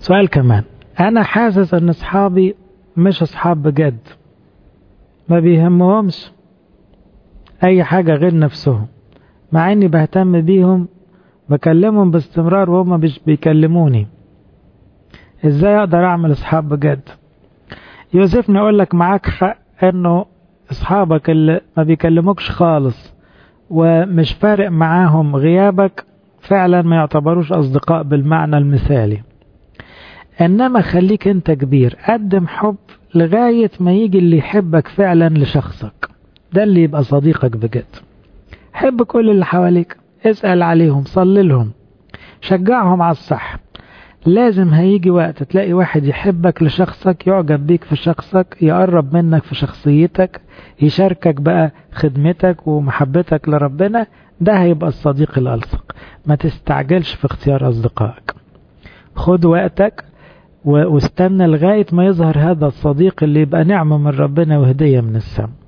سؤال كمان انا حاسس ان اصحابي مش اصحاب بجد ما بيهمهمش اي حاجة غير نفسهم مع اني بهتم بيهم بكلمهم باستمرار وهم مش بيكلموني ازاي اقدر اعمل اصحاب بجد يوسفني اقول لك معاك حق انه اصحابك اللي ما بيكلموكش خالص ومش فارق معاهم غيابك فعلا ما يعتبروش اصدقاء بالمعنى المثالي انما خليك انت كبير قدم حب لغاية ما يجي اللي يحبك فعلا لشخصك ده اللي يبقى صديقك بجد حب كل اللي حواليك اسأل عليهم صلي لهم شجعهم على الصح لازم هيجي وقت تلاقي واحد يحبك لشخصك يعجب بيك في شخصك يقرب منك في شخصيتك يشاركك بقى خدمتك ومحبتك لربنا ده هيبقى الصديق الألصق ما تستعجلش في اختيار أصدقائك خد وقتك واستنى لغاية ما يظهر هذا الصديق اللي يبقى نعمة من ربنا وهدية من السماء